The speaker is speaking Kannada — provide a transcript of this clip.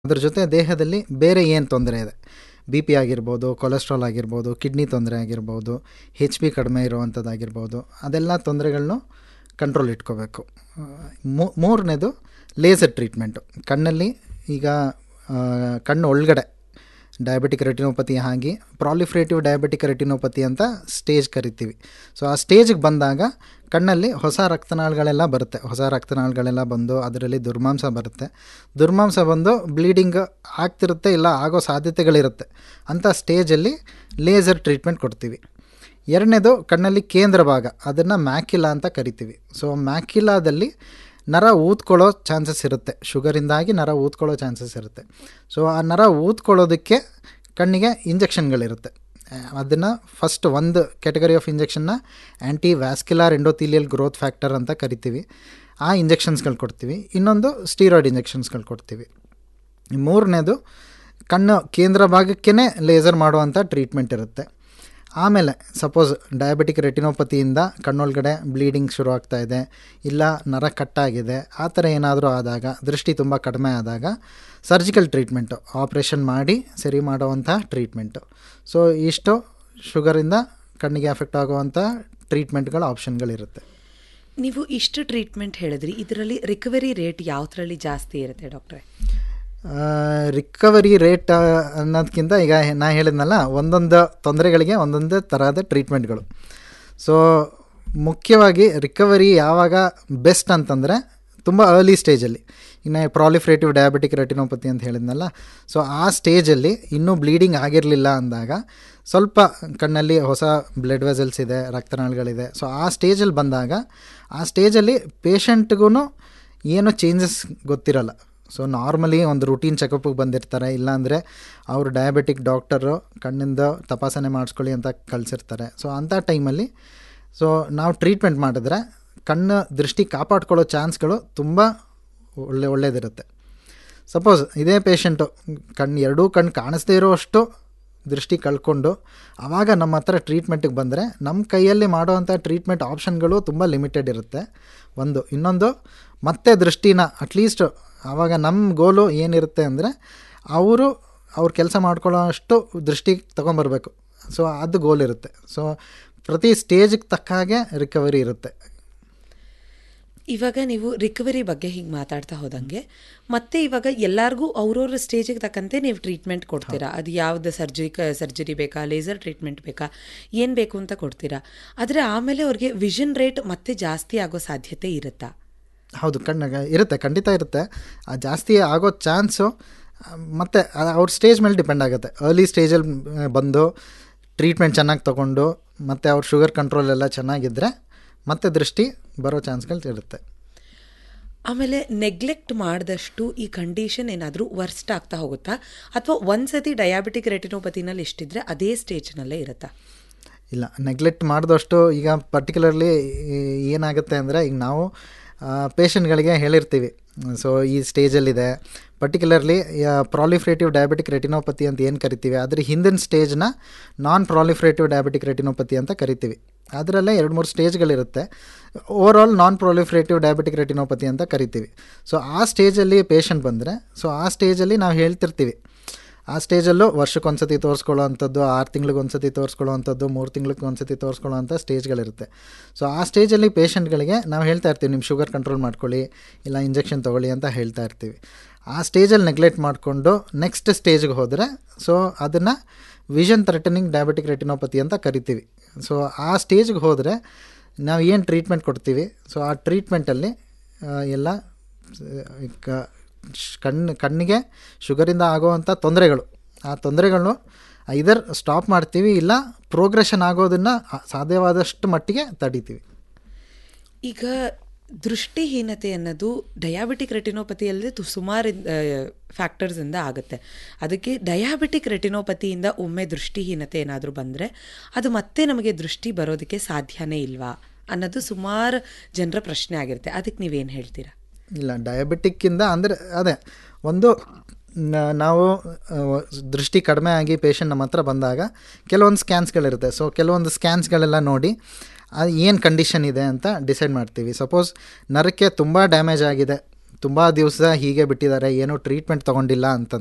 ಅದ್ರ ಜೊತೆ ದೇಹದಲ್ಲಿ ಬೇರೆ ಏನು ತೊಂದರೆ ಇದೆ ಬಿ ಪಿ ಆಗಿರ್ಬೋದು ಕೊಲೆಸ್ಟ್ರಾಲ್ ಆಗಿರ್ಬೋದು ಕಿಡ್ನಿ ತೊಂದರೆ ಆಗಿರ್ಬೋದು ಹೆಚ್ ಪಿ ಕಡಿಮೆ ಇರುವಂಥದ್ದಾಗಿರ್ಬೋದು ಅದೆಲ್ಲ ತೊಂದರೆಗಳನ್ನು ಕಂಟ್ರೋಲ್ ಇಟ್ಕೋಬೇಕು ಮೂ- ಮೂರನೇದು ಲೇಸರ್ ಟ್ರೀಟ್ಮೆಂಟು ಕಣ್ಣಲ್ಲಿ ಈಗ ಆ, ಕಣ್ಣು ಒಳಗಡೆ ಡಯಾಬಿಟಿಕ್ ರೆಟಿನೋಪತಿ ಆಗಿ ಪ್ರಾಲಿಫ್ರೇಟಿವ್ ಡಯಾಬಿಟಿಕ್ ರೆಟಿನೋಪತಿ ಅಂತ ಸ್ಟೇಜ್ ಕರಿತೀವಿ ಸೊ ಆ ಸ್ಟೇಜಿಗೆ ಬಂದಾಗ ಕಣ್ಣಲ್ಲಿ ಹೊಸ ರಕ್ತನಾಳಗಳೆಲ್ಲ ಬರುತ್ತೆ ಹೊಸ ರಕ್ತನಾಳಗಳೆಲ್ಲ ಬಂದು ಅದರಲ್ಲಿ ದುರ್ಮಾಂಸ ಬರುತ್ತೆ ದುರ್ಮಾಂಸ ಬಂದು ಬ್ಲೀಡಿಂಗ್ ಆಗ್ತಿರುತ್ತೆ ಇಲ್ಲ ಆಗೋ ಸಾಧ್ಯತೆಗಳಿರುತ್ತೆ ಅಂಥ ಸ್ಟೇಜಲ್ಲಿ ಲೇಸರ್ ಟ್ರೀಟ್ಮೆಂಟ್ ಕೊಡ್ತೀವಿ ಎರಡನೇದು ಕಣ್ಣಲ್ಲಿ ಕೇಂದ್ರ ಭಾಗ ಅದನ್ನು ಮ್ಯಾಕಿಲಾ ಅಂತ ಕರಿತೀವಿ ಸೊ ಮ್ಯಾಕಿಲಾದಲ್ಲಿ ನರ ಊದ್ಕೊಳ್ಳೋ ಚಾನ್ಸಸ್ ಇರುತ್ತೆ ಶುಗರಿಂದಾಗಿ ನರ ಊದ್ಕೊಳ್ಳೋ ಚಾನ್ಸಸ್ ಇರುತ್ತೆ ಸೊ ಆ ನರ ಊದ್ಕೊಳ್ಳೋದಕ್ಕೆ ಕಣ್ಣಿಗೆ ಇಂಜೆಕ್ಷನ್ಗಳಿರುತ್ತೆ ಅದನ್ನು ಫಸ್ಟ್ ಒಂದು ಕ್ಯಾಟಗರಿ ಆಫ್ ಇಂಜೆಕ್ಷನ್ನ anti vascular endothelial growth factor ಅಂತ ಕರಿತೀವಿ ಆ ಇಂಜೆಕ್ಷನ್ಸ್ಗಳು ಕೊಡ್ತೀವಿ ಇನ್ನೊಂದು ಸ್ಟೀರಾಯ್ಡ್ ಇಂಜೆಕ್ಷನ್ಸ್ಗಳು ಕೊಡ್ತೀವಿ ಮೂರನೇದು ಕಣ್ಣು ಕೇಂದ್ರ ಭಾಗಕ್ಕೇ ಲೇಸರ್ ಮಾಡುವಂಥ ಟ್ರೀಟ್ಮೆಂಟ್ ಇರುತ್ತೆ ಆಮೇಲೆ ಸಪೋಸ್ ಡಯಾಬಿಟಿಕ್ ರೆಟಿನೋಪತಿಯಿಂದ ಕಣ್ಣೊಳಗಡೆ ಬ್ಲೀಡಿಂಗ್ ಶುರು ಆಗ್ತಾ ಇದೆ ಇಲ್ಲ ನರ ಕಟ್ಟಾಗಿದೆ ಆ ಥರ ಏನಾದರೂ ಆದಾಗ ದೃಷ್ಟಿ ತುಂಬ ಕಡಿಮೆ ಆದಾಗ ಸರ್ಜಿಕಲ್ ಟ್ರೀಟ್ಮೆಂಟು ಆಪ್ರೇಷನ್ ಮಾಡಿ ಸರಿ ಮಾಡುವಂಥ ಟ್ರೀಟ್ಮೆಂಟು ಸೊ ಇಷ್ಟು ಶುಗರಿಂದ ಕಣ್ಣಿಗೆ ಎಫೆಕ್ಟ್ ಆಗುವಂಥ ಟ್ರೀಟ್ಮೆಂಟ್ಗಳ ಆಪ್ಷನ್ಗಳಿರುತ್ತೆ ನೀವು ಇಷ್ಟು ಟ್ರೀಟ್ಮೆಂಟ್ ಹೇಳಿದ್ರಿ ಇದರಲ್ಲಿ ರಿಕವರಿ ರೇಟ್ ಯಾವ್ದ್ರಲ್ಲಿ ಜಾಸ್ತಿ ಇರುತ್ತೆ ಡಾಕ್ಟ್ರೆ ರಿಕವರಿ ರೇಟ್ ಅನ್ನೋದಕ್ಕಿಂತ ಈಗ ನಾ ಹೇಳಿದ್ನಲ್ಲ ಒಂದೊಂದು ತೊಂದರೆಗಳಿಗೆ ಒಂದೊಂದು ತರಹದ ಟ್ರೀಟ್ಮೆಂಟ್ಗಳು ಸೊ ಮುಖ್ಯವಾಗಿ ರಿಕವರಿ ಯಾವಾಗ ಬೆಸ್ಟ್ ಅಂತಂದರೆ ತುಂಬ ಅರ್ಲಿ ಸ್ಟೇಜಲ್ಲಿ ಇನ್ನು ಪ್ರಾಲಿಫ್ರೇಟಿವ್ ಡಯಾಬಿಟಿಕ್ ರೆಟಿನೋಪತಿ ಅಂತ ಹೇಳಿದ್ನಲ್ಲ ಸೊ ಆ ಸ್ಟೇಜಲ್ಲಿ ಇನ್ನೂ ಬ್ಲೀಡಿಂಗ್ ಆಗಿರಲಿಲ್ಲ ಅಂದಾಗ ಸ್ವಲ್ಪ ಕಣ್ಣಲ್ಲಿ ಹೊಸ ಬ್ಲಡ್ ವೆಸಲ್ಸ್ ಇದೆ ರಕ್ತನಾಳಗಳಿದೆ ಸೊ ಆ ಸ್ಟೇಜಲ್ಲಿ ಬಂದಾಗ ಆ ಸ್ಟೇಜಲ್ಲಿ ಪೇಷಂಟ್ಗೂ ಏನು ಚೇಂಜಸ್ ಗೊತ್ತಿರಲ್ಲ ಸೊ ನಾರ್ಮಲಿ ಒಂದು ರುಟೀನ್ ಚೆಕಪ್ಗೆ ಬಂದಿರ್ತಾರೆ ಇಲ್ಲಾಂದರೆ ಅವರು ಡಯಾಬಿಟಿಕ್ ಡಾಕ್ಟರು ಕಣ್ಣಿಂದ ತಪಾಸಣೆ ಮಾಡಿಸ್ಕೊಳ್ಳಿ ಅಂತ ಕಳಿಸಿರ್ತಾರೆ ಸೊ ಅಂಥ ಟೈಮಲ್ಲಿ ಸೊ ನಾವು ಟ್ರೀಟ್ಮೆಂಟ್ ಮಾಡಿದ್ರೆ ಕಣ್ಣು ದೃಷ್ಟಿ ಕಾಪಾಡ್ಕೊಳ್ಳೋ ಚಾನ್ಸ್ಗಳು ತುಂಬ ಒಳ್ಳೆ ಒಳ್ಳೇದಿರುತ್ತೆ ಸಪೋಸ್ ಇದೇ ಪೇಷಂಟು ಕಣ್ಣು ಎರಡೂ ಕಣ್ಣು ಕಾಣಿಸ್ದೇ ಇರೋಷ್ಟು ದೃಷ್ಟಿ ಕಳ್ಕೊಂಡು ಆವಾಗ ನಮ್ಮ ಹತ್ರ ಟ್ರೀಟ್ಮೆಂಟಿಗೆ ಬಂದರೆ ನಮ್ಮ ಕೈಯಲ್ಲಿ ಮಾಡೋವಂಥ ಟ್ರೀಟ್ಮೆಂಟ್ ಆಪ್ಷನ್ಗಳು ತುಂಬ ಲಿಮಿಟೆಡ್ ಇರುತ್ತೆ ಒಂದು ಇನ್ನೊಂದು ಮತ್ತೆ ದೃಷ್ಟಿನ ಅಟ್ಲೀಸ್ಟ್ ಆವಾಗ ನಮ್ಮ ಗೋಲು ಏನಿರುತ್ತೆ ಅಂದರೆ ಅವರು ಅವ್ರ ಕೆಲಸ ಮಾಡ್ಕೊಳ್ಳೋ ಅಷ್ಟು ದೃಷ್ಟಿ ತೊಗೊಂಬರ್ಬೇಕು ಸೊ ಅದು ಗೋಲ್ ಇರುತ್ತೆ ಸೊ ಪ್ರತಿ ಸ್ಟೇಜಿಗೆ ತಕ್ಕ ಹಾಗೆ ರಿಕವರಿ ಇರುತ್ತೆ ಇವಾಗ ನೀವು ರಿಕವರಿ ಬಗ್ಗೆ ಹಿಂಗೆ ಮಾತಾಡ್ತಾ ಹೋದಂಗೆ ಮತ್ತೆ ಇವಾಗ ಎಲ್ಲರಿಗೂ ಅವ್ರವ್ರ ಸ್ಟೇಜಿಗೆ ತಕ್ಕಂತೆ ನೀವು ಟ್ರೀಟ್ಮೆಂಟ್ ಕೊಡ್ತೀರಾ ಅದು ಯಾವ್ದು ಸರ್ಜರಿ ಸರ್ಜರಿ ಬೇಕಾ ಲೇಸರ್ ಟ್ರೀಟ್ಮೆಂಟ್ ಬೇಕಾ ಏನು ಬೇಕು ಅಂತ ಕೊಡ್ತೀರಾ ಆದರೆ ಆಮೇಲೆ ಅವ್ರಿಗೆ ವಿಷನ್ ರೇಟ್ ಮತ್ತೆ ಜಾಸ್ತಿ ಆಗೋ ಸಾಧ್ಯತೆ ಇರುತ್ತಾ ಹೌದು ಕಣ್ಣಾಗ ಇರುತ್ತೆ ಖಂಡಿತ ಇರುತ್ತೆ ಆ ಜಾಸ್ತಿ ಆಗೋ ಚಾನ್ಸು ಮತ್ತು ಅವ್ರ ಸ್ಟೇಜ್ ಮೇಲೆ ಡಿಪೆಂಡ್ ಆಗುತ್ತೆ ಅರ್ಲಿ ಸ್ಟೇಜಲ್ಲಿ ಬಂದು ಟ್ರೀಟ್ಮೆಂಟ್ ಚೆನ್ನಾಗಿ ತೊಗೊಂಡು ಮತ್ತು ಅವ್ರ ಶುಗರ್ ಕಂಟ್ರೋಲ್ ಎಲ್ಲ ಚೆನ್ನಾಗಿದ್ದರೆ ಮತ್ತೆ ದೃಷ್ಟಿ ಬರೋ ಚಾನ್ಸ್ಗಳು ಇರುತ್ತೆ ಆಮೇಲೆ ನೆಗ್ಲೆಕ್ಟ್ ಮಾಡಿದಷ್ಟು ಈ ಕಂಡೀಷನ್ ಏನಾದರೂ ವರ್ಸ್ಟ್ ಆಗ್ತಾ ಹೋಗುತ್ತಾ ಅಥವಾ ಒಂದ್ಸತಿ ಡಯಾಬಿಟಿಕ್ ರೆಟಿನೋಪತಿನಲ್ಲಿ ಎಷ್ಟಿದ್ರೆ ಅದೇ ಸ್ಟೇಜ್ನಲ್ಲೇ ಇರುತ್ತಾ ಇಲ್ಲ ನೆಗ್ಲೆಕ್ಟ್ ಮಾಡಿದಷ್ಟು ಈಗ ಪರ್ಟಿಕ್ಯುಲರ್ಲಿ ಏನಾಗುತ್ತೆ ಅಂದರೆ ಈಗ ನಾವು ಪೇಷಂಟ್ಗಳಿಗೆ ಹೇಳಿರ್ತೀವಿ ಸೊ ಈ ಸ್ಟೇಜಲ್ಲಿದೆ ಪರ್ಟಿಕ್ಯುಲರ್ಲಿ ಪ್ರಾಲಿಫ್ರೇಟಿವ್ ಡಯಾಬಿಟಿಕ್ ರೆಟಿನೋಪತಿ ಅಂತ ಏನು ಕರಿತೀವಿ ಅದ್ರ ಹಿಂದಿನ ಸ್ಟೇಜ್ನ ನಾನ್ ಪ್ರಾಲಿಫ್ರೇಟಿವ್ ಡಯಾಬಿಟಿಕ್ ರೆಟಿನೋಪತಿ ಅಂತ ಕರಿತೀವಿ ಅದರಲ್ಲೇ ಎರಡು ಮೂರು ಸ್ಟೇಜ್ಗಳಿರುತ್ತೆ overall non proliferative diabetic retinopathy ಅಂತ ಕರಿತೀವಿ ಸೊ ಆ ಸ್ಟೇಜಲ್ಲಿ ಪೇಷಂಟ್ ಬಂದರೆ ಸೊ ಆ ಸ್ಟೇಜಲ್ಲಿ ನಾವು ಹೇಳ್ತಿರ್ತೀವಿ ಆ ಸ್ಟೇಜಲ್ಲೂ ವರ್ಷಕ್ಕೊಂದ್ಸತಿ ತೋರಿಸ್ಕೊಳ್ಳೋ ಅಂಥದ್ದು ಆರು ತಿಂಗ್ಳಿಗೆ ಒಂದ್ಸತಿ ತೋರಿಸ್ಕೊಳ್ಳೋ ಅಂಥದ್ದು ಮೂರು ತಿಂಗ್ಳಿಗೆ ಒಂದ್ಸತಿ ತೋರಿಸ್ಕೊಳ್ಳೋ ಅಂಥ ಸ್ಟೇಜ್ಗಳಿರುತ್ತೆ ಸೊ ಆ ಸ್ಟೇಜಲ್ಲಿ ಪೇಷಂಟ್ಗಳಿಗೆ ನಾವು ಹೇಳ್ತಾ ಇರ್ತೀವಿ ನಿಮ್ಮ ಶುಗರ್ ಕಂಟ್ರೋಲ್ ಮಾಡ್ಕೊಳ್ಳಿ ಇಲ್ಲ ಇಂಜೆಕ್ಷನ್ ತೊಗೊಳ್ಳಿ ಅಂತ ಹೇಳ್ತಾ ಇರ್ತೀವಿ ಆ ಸ್ಟೇಜಲ್ಲಿ ನೆಗ್ಲೆಕ್ಟ್ ಮಾಡಿಕೊಂಡು ನೆಕ್ಸ್ಟ್ ಸ್ಟೇಜ್ಗೆ ಹೋದರೆ ಸೊ ಅದನ್ನು ವಿಷನ್ ಥ್ರೆಟನಿಂಗ್ ಡಯಾಬಿಟಿಕ್ ರೆಟಿನೋಪತಿ ಅಂತ ಕರಿತೀವಿ ಸೊ ಆ ಸ್ಟೇಜ್ಗೆ ಹೋದರೆ ನಾವು ಏನು ಟ್ರೀಟ್ಮೆಂಟ್ ಕೊಡ್ತೀವಿ ಸೊ ಆ ಟ್ರೀಟ್ಮೆಂಟಲ್ಲಿ ಎಲ್ಲ ಕ- ಕಣ್ಣು ಕಣ್ಣಿಗೆ ಶುಗರಿಂದ ಆಗೋವಂಥ ತೊಂದರೆಗಳು ಆ ತೊಂದರೆಗಳನ್ನು ಐದರ್ ಸ್ಟಾಪ್ ಮಾಡ್ತೀವಿ ಇಲ್ಲ ಪ್ರೋಗ್ರೆಷನ್ ಆಗೋದನ್ನು ಸಾಧ್ಯವಾದಷ್ಟು ಮಟ್ಟಿಗೆ ತಡಿತೀವಿ ಈಗ ದೃಷ್ಟಿಹೀನತೆ ಅನ್ನೋದು ಡಯಾಬಿಟಿಕ್ ರೆಟಿನೋಪತಿಯಲ್ಲದೆ ತು ಸುಮಾರು ಫ್ಯಾಕ್ಟರ್ಸಿಂದ ಆಗುತ್ತೆ ಅದಕ್ಕೆ ಡಯಾಬಿಟಿಕ್ ರೆಟಿನೋಪತಿಯಿಂದ ಒಮ್ಮೆ ದೃಷ್ಟಿಹೀನತೆ ಏನಾದರೂ ಬಂದರೆ ಅದು ಮತ್ತೆ ನಮಗೆ ದೃಷ್ಟಿ ಬರೋದಕ್ಕೆ ಸಾಧ್ಯನೇ ಇಲ್ವಾ ಅನ್ನೋದು ಸುಮಾರು ಜನರ ಪ್ರಶ್ನೆ ಆಗಿರುತ್ತೆ ಅದಕ್ಕೆ ನೀವೇನು ಹೇಳ್ತೀರಾ ಇಲ್ಲ ಡಯಾಬಿಟಿಕ್ಕಿಂದ ಅಂದರೆ ಅದೇ ಒಂದು ನ- ನಾವು ಆ, ದೃಷ್ಟಿ ಕಡಿಮೆ ಆಗಿ ಪೇಷಂಟ್ ನಮ್ಮ ಹತ್ರ ಬಂದಾಗ ಕೆಲವೊಂದು ಸ್ಕ್ಯಾನ್ಸ್ಗಳಿರುತ್ತೆ ಸೊ ಕೆಲವೊಂದು ಸ್ಕ್ಯಾನ್ಸ್ಗಳೆಲ್ಲ ನೋಡಿ ಅದು ಏನು ಕಂಡೀಷನ್ ಇದೆ ಅಂತ ಡಿಸೈಡ್ ಮಾಡ್ತೀವಿ ಸಪೋಸ್ ನರಕ್ಕೆ ತುಂಬ ಡ್ಯಾಮೇಜ್ ಆಗಿದೆ ತುಂಬ ದಿವಸ ಹೀಗೆ ಬಿಟ್ಟಿದ್ದಾರೆ ಏನೂ ಟ್ರೀಟ್ಮೆಂಟ್ ತೊಗೊಂಡಿಲ್ಲ ಅಂತ